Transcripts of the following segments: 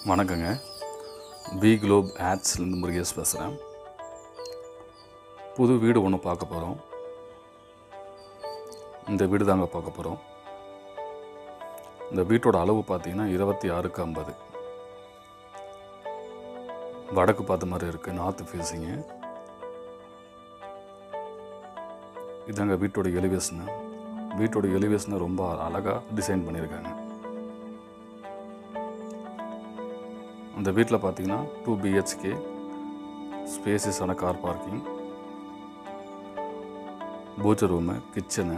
வணக்கங்க B Globe ஆட்ஸ்லேருந்து Murugesh பேசுகிறேன் புது வீடு ஒன்று பார்க்க போகிறோம் இந்த வீடு தாங்க பார்க்க போகிறோம் இந்த வீட்டோட அளவு பார்த்தீங்கன்னா இருபத்தி ஆறுக்கு ஐம்பது வடக்கு பார்த்த மாதிரி இருக்குது நார்த்து ஃபேஸிங்கு இதாங்க வீட்டோட எலிவேஷனு வீட்டோட எலிவேஷனை ரொம்ப அழகாக டிசைன் பண்ணியிருக்காங்க அந்த வீட்டில் பார்த்தீங்கன்னா டூ பிஹெச்கே ஸ்பேசியஸான கார் பார்க்கிங் பூஜை ரூமு கிச்சனு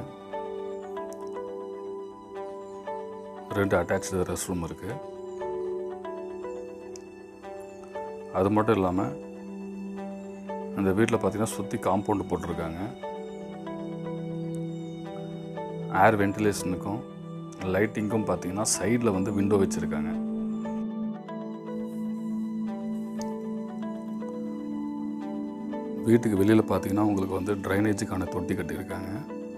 ரெண்டு அட்டாச்சு ரெஸ்ட் ரூம் இருக்குது அது மட்டும் இல்லாமல் அந்த வீட்டில் பார்த்தீங்கன்னா சுற்றி காம்பவுண்டு போட்டிருக்காங்க ஏர் வென்டிலேஷனுக்கும் லைட்டிங்க்கும் பார்த்தீங்கன்னா சைடில் வந்து விண்டோ வச்சுருக்காங்க வீட்டுக்கு வெளியில் பார்த்தீங்கன்னா உங்களுக்கு வந்து ட்ரைனேஜுக்கான தொட்டி கட்டியிருக்காங்க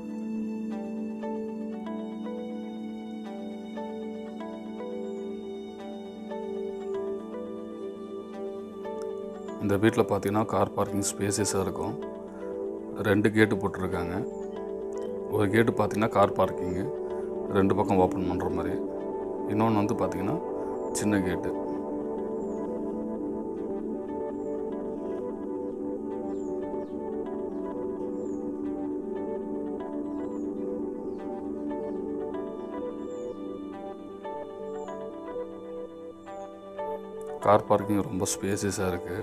இந்த வீட்டில் பார்த்தீங்கன்னா கார் பார்க்கிங் ஸ்பேசஸாக இருக்கும் ரெண்டு கேட்டு போட்டிருக்காங்க ஒரு கேட்டு பார்த்தீங்கன்னா கார் பார்க்கிங்கு ரெண்டு பக்கம் ஓப்பன் பண்ணுற மாதிரி இன்னொன்று வந்து பார்த்தீங்கன்னா சின்ன கேட்டு கார் பார்க்கிங் ரொம்ப ஸ்பேசியஸாக இருக்குது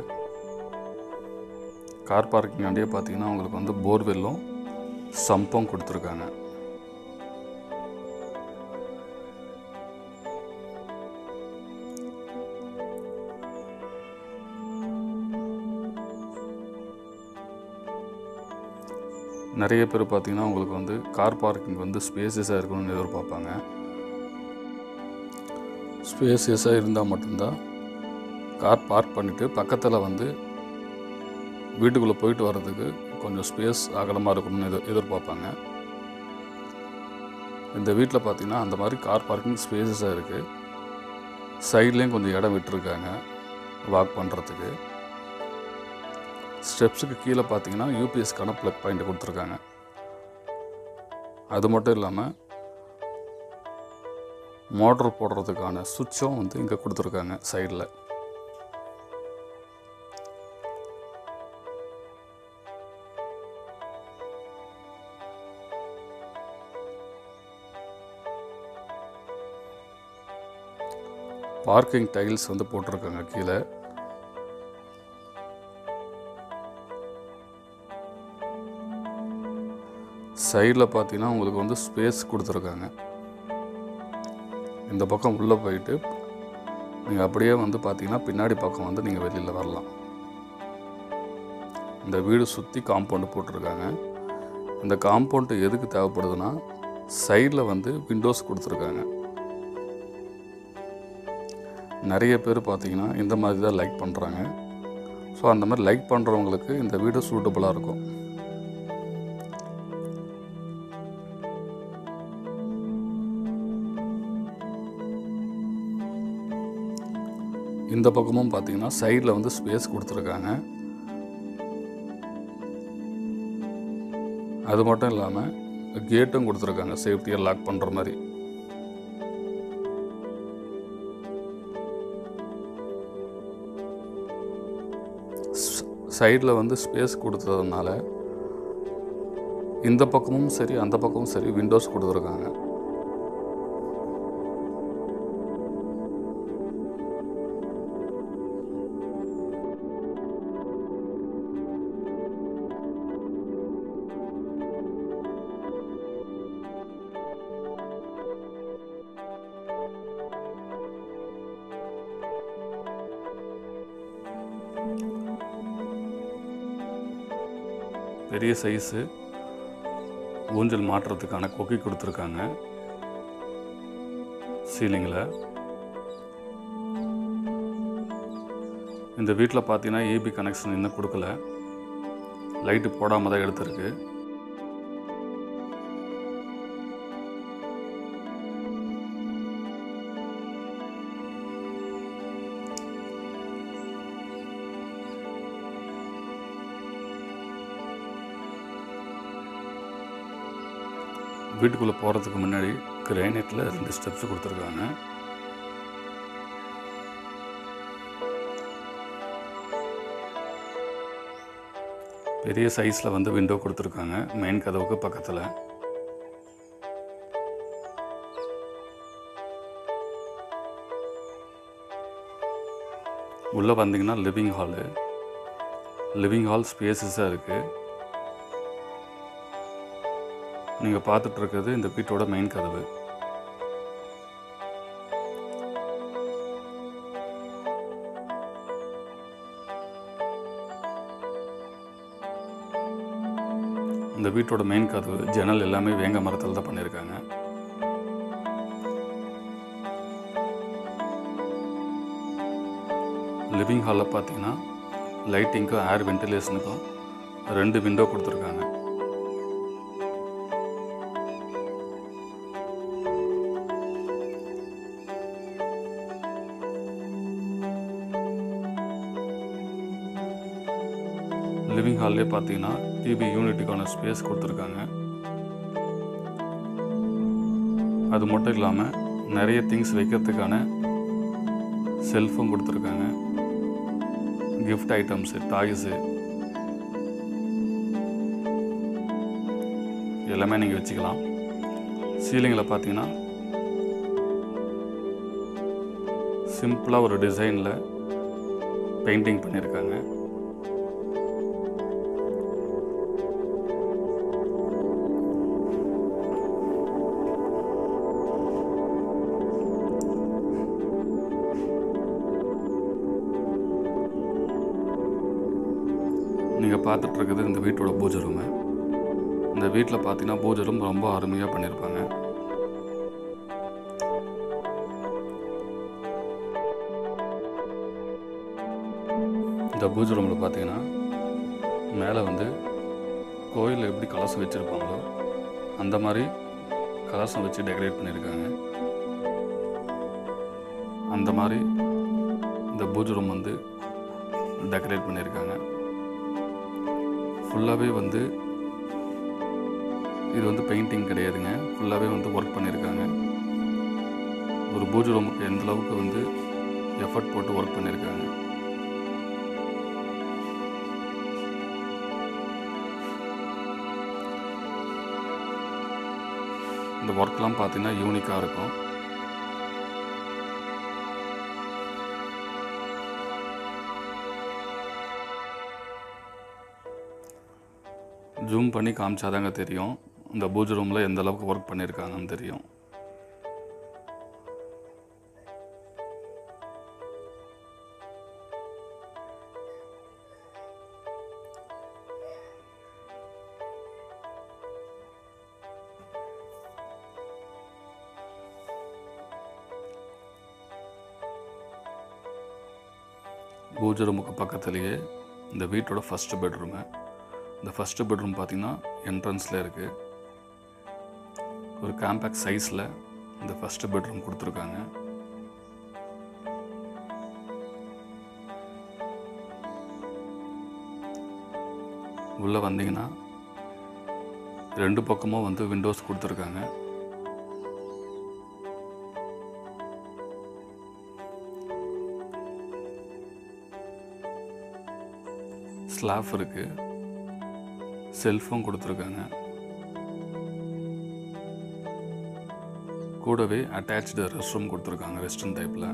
கார் பார்க்கிங் ஆண்டியே பார்த்தீங்கன்னா உங்களுக்கு வந்து போர்வெல்லும் சம்பம் கொடுத்துருக்காங்க நிறைய பேர் பார்த்தீங்கன்னா உங்களுக்கு வந்து கார் பார்க்கிங் வந்து ஸ்பேசியஸாக இருக்கணும்னு எதிர்பார்ப்பாங்க ஸ்பேசியஸாக இருந்தால் மட்டும்தான் கார் பார்க் பண்ணிவிட்டு பக்கத்தில் வந்து வீட்டுக்குள்ளே போயிட்டு வர்றதுக்கு கொஞ்சம் ஸ்பேஸ் அகலமாக இருக்கணும்னு எதிர் எதிர்பார்ப்பாங்க இந்த வீட்டில் பார்த்தீங்கன்னா அந்த மாதிரி கார் பார்க்கிங் ஸ்பேசஸாக இருக்குது சைட்லேயும் கொஞ்சம் இடம் விட்டுருக்காங்க வாக் பண்ணுறதுக்கு ஸ்டெப்ஸுக்கு கீழே பார்த்தீங்கன்னா யூபிஎஸ்க்கான ப்ளக் பாயிண்ட் கொடுத்துருக்காங்க அது மட்டும் இல்லாமல் மோட்டர் போடுறதுக்கான சுவிட்சும் வந்து இங்கே கொடுத்துருக்காங்க சைடில் பார்க்கிங் டைல்ஸ் வந்து போட்டிருக்காங்க கீழே சைடில் பார்த்தீங்கன்னா உங்களுக்கு வந்து ஸ்பேஸ் கொடுத்துருக்காங்க இந்த பக்கம் உள்ளே போயிட்டு நீங்கள் அப்படியே வந்து பார்த்தீங்கன்னா பின்னாடி பக்கம் வந்து நீங்கள் வெளியில் வரலாம் இந்த வீடு சுற்றி காம்பவுண்டு போட்டிருக்காங்க இந்த காம்பவுண்டு எதுக்கு தேவைப்படுதுன்னா சைடில் வந்து விண்டோஸ் கொடுத்துருக்காங்க நிறைய பேர் பார்த்தீங்கன்னா இந்த மாதிரி தான் லைக் பண்ணுறாங்க ஸோ அந்த மாதிரி லைக் பண்ணுறவங்களுக்கு இந்த வீடு சூட்டபுளாக இருக்கும் இந்த பக்கமும் பார்த்தீங்கன்னா சைடில் வந்து ஸ்பேஸ் கொடுத்துருக்காங்க அது மட்டும் இல்லாமல் கேட்டும் கொடுத்துருக்காங்க சேஃப்டியாக லாக் பண்ணுற மாதிரி சைடில் வந்து ஸ்பேஸ் கொடுத்ததுனால இந்த பக்கமும் சரி அந்த பக்கமும் சரி விண்டோஸ் கொடுத்துருக்காங்க பெரிய சைஸு ஊஞ்சல் மாட்டுறதுக்கான கொக்கி கொடுத்துருக்காங்க சீலிங்கில் இந்த வீட்டில் பார்த்தீங்கன்னா ஏபி கனெக்ஷன் இன்னும் கொடுக்கல லைட்டு போடாமல் தான் எடுத்திருக்கு வீட்டுக்குள்ளே போகிறதுக்கு முன்னாடி கிரானைட்டில் ரெண்டு ஸ்டெப்ஸ் கொடுத்துருக்காங்க பெரிய சைஸில் வந்து விண்டோ கொடுத்துருக்காங்க மெயின் கதவுக்கு பக்கத்தில் உள்ளே வந்தீங்கன்னா லிவிங் ஹாலு லிவிங் ஹால் ஸ்பேசஸாக இருக்குது நீங்கள் பார்த்துட்டு இருக்கிறது இந்த வீட்டோட மெயின் கதவு இந்த வீட்டோட மெயின் கதவு ஜன்னல் எல்லாமே வேங்க மரத்தில் தான் பண்ணியிருக்காங்க லிவிங் ஹாலில் பார்த்தீங்கன்னா லைட்டிங்க்கும் ஏர் வென்டிலேஷனுக்கும் ரெண்டு விண்டோ கொடுத்துருக்காங்க லிவிங் ஹால்லே பார்த்தீங்கன்னா டிவி யூனிட்டுக்கான ஸ்பேஸ் கொடுத்துருக்காங்க அது மட்டும் இல்லாமல் நிறைய திங்ஸ் வைக்கிறதுக்கான செல்ஃபும் கொடுத்துருக்காங்க கிஃப்ட் ஐட்டம்ஸு டாய்ஸு எல்லாமே நீங்கள் வச்சுக்கலாம் சீலிங்கில் பார்த்தீங்கன்னா சிம்பிளாக ஒரு டிசைனில் பெயிண்டிங் பண்ணியிருக்காங்க நீங்கள் பார்த்துட்டு இருக்குது இந்த வீட்டோட பூஜை ரூமு இந்த வீட்டில் பார்த்தீங்கன்னா பூஜை ரூம் ரொம்ப அருமையாக பண்ணியிருப்பாங்க இந்த பூஜை ரூமில் பார்த்தீங்கன்னா மேலே வந்து கோயிலில் எப்படி கலசம் வச்சுருப்பாங்களோ அந்த மாதிரி கலசம் வச்சு டெக்கரேட் பண்ணியிருக்காங்க அந்த மாதிரி இந்த பூஜை ரூம் வந்து டெக்கரேட் பண்ணியிருக்காங்க ஃபுல்லாகவே வந்து இது வந்து பெயிண்டிங் கிடையாதுங்க ஃபுல்லாகவே வந்து ஒர்க் பண்ணியிருக்காங்க ஒரு பூஜை ரூமுக்கு எந்த அளவுக்கு வந்து எஃபர்ட் போட்டு ஒர்க் பண்ணியிருக்காங்க இந்த ஒர்க்லாம் பார்த்தீங்கன்னா யூனிக்காக இருக்கும் ஜூம் பண்ணி காமிச்சாதாங்க தெரியும் இந்த பூஜை ரூமில் எந்த அளவுக்கு ஒர்க் பண்ணியிருக்காங்கன்னு தெரியும் பூஜை ரூமுக்கு பக்கத்துலேயே இந்த வீட்டோட ஃபஸ்ட்டு பெட்ரூமு இந்த ஃபஸ்ட்டு பெட்ரூம் பார்த்தீங்கன்னா என்ட்ரன்ஸில் இருக்குது ஒரு காம்பேக்ட் சைஸில் இந்த ஃபஸ்ட்டு பெட்ரூம் கொடுத்துருக்காங்க உள்ளே வந்தீங்கன்னா ரெண்டு பக்கமும் வந்து விண்டோஸ் கொடுத்துருக்காங்க ஸ்லாப் இருக்குது செல்ஃபும் கொடுத்துருக்காங்க கூடவே அட்டாச்சு ரெஸ்ட் ரூம் கொடுத்துருக்காங்க வெஸ்டர்ன் டைப்பில்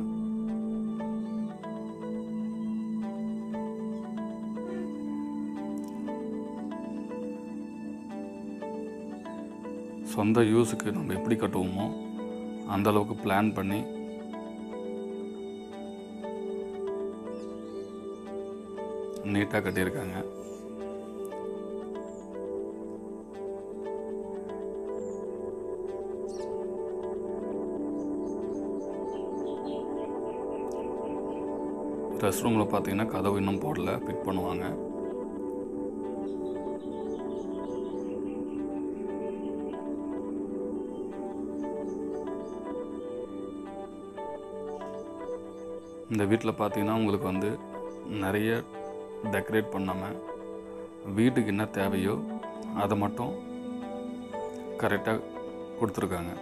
சொந்த யூஸுக்கு நம்ம எப்படி கட்டுவோமோ அந்த அளவுக்கு பிளான் பண்ணி நீட்டாக கட்டியிருக்காங்க ரெஸ்ட் ரூமில் பார்த்தீங்கன்னா கதவு இன்னும் போடல ஃபிட் பண்ணுவாங்க இந்த வீட்டில் பார்த்தீங்கன்னா உங்களுக்கு வந்து நிறைய டெக்கரேட் பண்ணாமல் வீட்டுக்கு என்ன தேவையோ அதை மட்டும் கரெக்டாக கொடுத்துருக்காங்க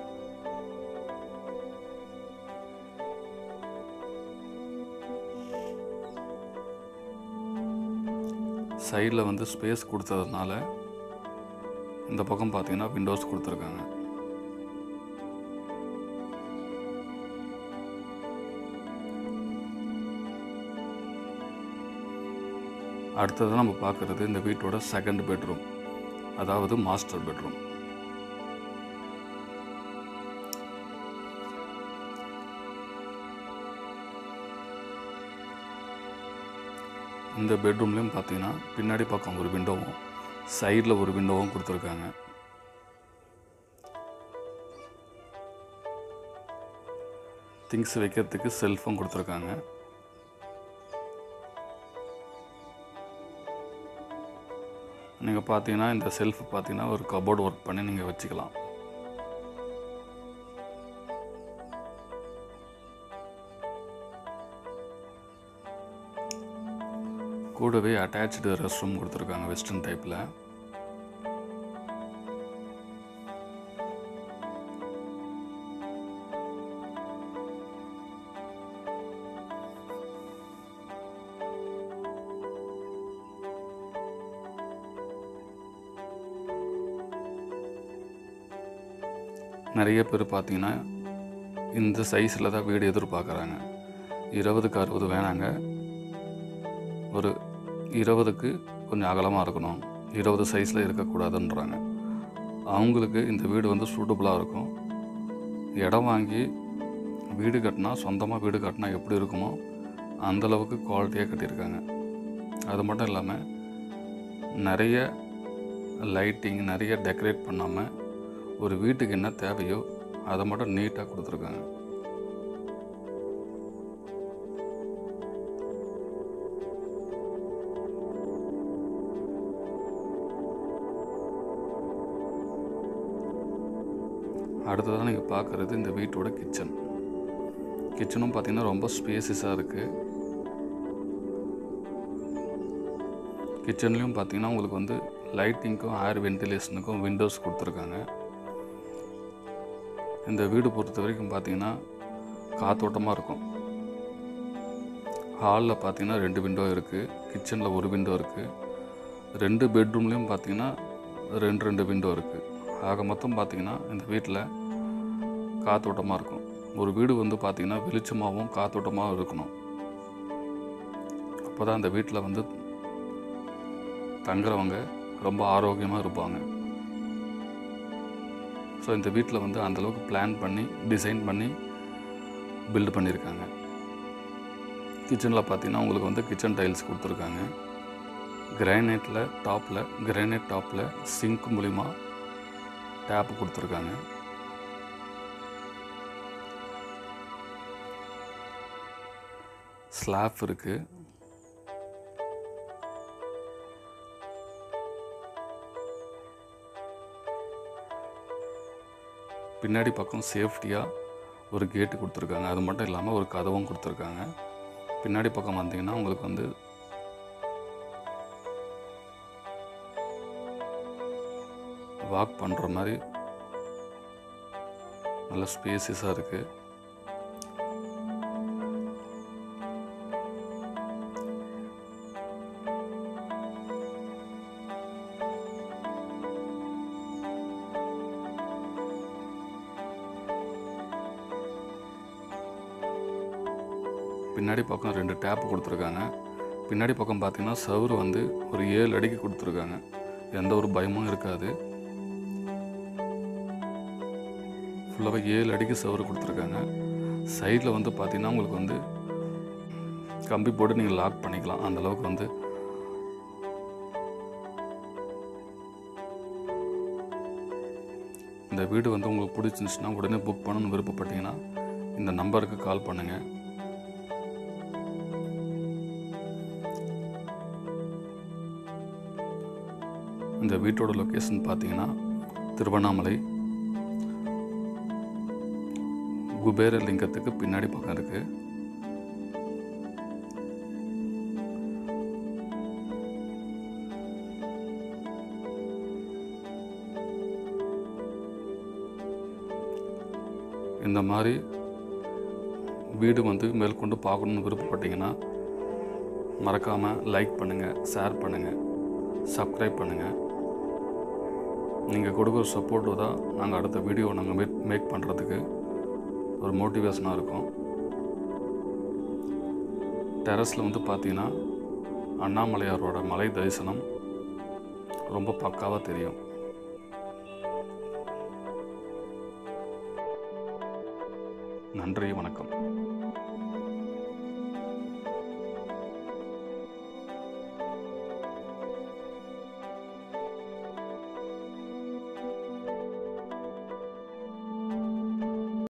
சைடில் வந்து ஸ்பேஸ் கொடுத்ததுனால இந்த பக்கம் பார்த்தீங்கன்னா விண்டோஸ் கொடுத்துருக்காங்க அடுத்தது நம்ம பார்க்குறது இந்த வீட்டோட செகண்ட் பெட்ரூம் அதாவது மாஸ்டர் பெட்ரூம் இந்த பெட்ரூம்லேயும் பார்த்தீங்கன்னா பின்னாடி பக்கம் ஒரு விண்டோவும் சைடில் ஒரு விண்டோவும் கொடுத்துருக்காங்க திங்ஸ் வைக்கிறதுக்கு செல்ஃபும் கொடுத்துருக்காங்க நீங்கள் பார்த்தீங்கன்னா இந்த செல்ஃப் பார்த்தீங்கன்னா ஒரு கபோர்டு ஒர்க் பண்ணி நீங்கள் வச்சுக்கலாம் கூடவே அட்டாச்சு ரெஸ்ட் ரூம் கொடுத்துருக்காங்க வெஸ்டர்ன் டைப்பில் நிறைய பேர் பார்த்தீங்கன்னா இந்த சைஸில் தான் வீடு எதிர்பார்க்குறாங்க இருபதுக்கு அறுபது வேணாங்க ஒரு இருபதுக்கு கொஞ்சம் அகலமாக இருக்கணும் இருபது சைஸில் இருக்கக்கூடாதுன்றாங்க அவங்களுக்கு இந்த வீடு வந்து சூட்டபுளாக இருக்கும் இடம் வாங்கி வீடு கட்டினா சொந்தமாக வீடு கட்டினா எப்படி இருக்குமோ அந்தளவுக்கு குவாலிட்டியாக கட்டியிருக்காங்க அது மட்டும் இல்லாமல் நிறைய லைட்டிங் நிறைய டெக்கரேட் பண்ணாமல் ஒரு வீட்டுக்கு என்ன தேவையோ அதை மட்டும் நீட்டாக கொடுத்துருக்காங்க அடுத்ததாக நீங்கள் பார்க்குறது இந்த வீட்டோட கிச்சன் கிச்சனும் பார்த்தீங்கன்னா ரொம்ப ஸ்பேசிஸாக இருக்குது கிச்சன்லேயும் பார்த்தீங்கன்னா உங்களுக்கு வந்து லைட்டிங்க்கும் ஏர் வென்டிலேஷனுக்கும் விண்டோஸ் கொடுத்துருக்காங்க இந்த வீடு பொறுத்த வரைக்கும் பார்த்தீங்கன்னா காத்தோட்டமாக இருக்கும் ஹாலில் பார்த்தீங்கன்னா ரெண்டு விண்டோ இருக்குது கிச்சனில் ஒரு விண்டோ இருக்குது ரெண்டு பெட்ரூம்லேயும் பார்த்தீங்கன்னா ரெண்டு ரெண்டு விண்டோ இருக்குது ஆக மொத்தம் பார்த்தீங்கன்னா இந்த வீட்டில் காத்தோட்டமாக இருக்கும் ஒரு வீடு வந்து பார்த்திங்கன்னா வெளிச்சமாகவும் காத்தோட்டமாகவும் இருக்கணும் அப்போ தான் அந்த வீட்டில் வந்து தங்குறவங்க ரொம்ப ஆரோக்கியமாக இருப்பாங்க ஸோ இந்த வீட்டில் வந்து அந்தளவுக்கு பிளான் பண்ணி டிசைன் பண்ணி பில்டு பண்ணியிருக்காங்க கிச்சனில் பார்த்தீங்கன்னா உங்களுக்கு வந்து கிச்சன் டைல்ஸ் கொடுத்துருக்காங்க கிரானைட்டில் டாப்பில் கிரானைட் டாப்பில் சிங்க் மூலிமா டேப் கொடுத்துருக்காங்க ஸ்லாப் இருக்குது பின்னாடி பக்கம் சேஃப்டியாக ஒரு கேட்டு கொடுத்துருக்காங்க அது மட்டும் இல்லாமல் ஒரு கதவும் கொடுத்துருக்காங்க பின்னாடி பக்கம் வந்தீங்கன்னா உங்களுக்கு வந்து வாக் பண்ணுற மாதிரி நல்ல ஸ்பேசியஸாக இருக்குது பின்னாடி பக்கம் ரெண்டு டேப் கொடுத்துருக்காங்க பின்னாடி பக்கம் பார்த்தீங்கன்னா சவுறு வந்து ஒரு ஏழு அடிக்கு கொடுத்துருக்காங்க எந்த ஒரு பயமும் இருக்காது ஃபுல்லாகவே ஏழு அடிக்கு சவுறு கொடுத்துருக்காங்க சைடில் வந்து பார்த்தீங்கன்னா உங்களுக்கு வந்து கம்பி போட்டு நீங்கள் லாக் பண்ணிக்கலாம் அந்த அளவுக்கு வந்து இந்த வீடு வந்து உங்களுக்கு பிடிச்சிருந்துச்சுன்னா உடனே புக் பண்ணணும்னு விருப்பப்பட்டீங்கன்னா இந்த நம்பருக்கு கால் பண்ணுங்கள் இந்த வீட்டோட லொக்கேஷன் பார்த்தீங்கன்னா திருவண்ணாமலை குபேர லிங்கத்துக்கு பின்னாடி பக்கம் இருக்குது இந்த மாதிரி வீடு வந்து மேற்கொண்டு பார்க்கணுன்னு விருப்பப்பட்டீங்கன்னா மறக்காமல் லைக் பண்ணுங்கள் ஷேர் பண்ணுங்கள் சப்ஸ்கிரைப் பண்ணுங்கள் நீங்கள் கொடுக்குற சப்போர்ட்டு தான் நாங்கள் அடுத்த வீடியோ நாங்கள் மேக் மேக் பண்ணுறதுக்கு ஒரு மோட்டிவேஷனாக இருக்கும் டெரஸில் வந்து பார்த்தீங்கன்னா அண்ணாமலையாரோட மலை தரிசனம் ரொம்ப பக்காவாக தெரியும் நன்றி வணக்கம்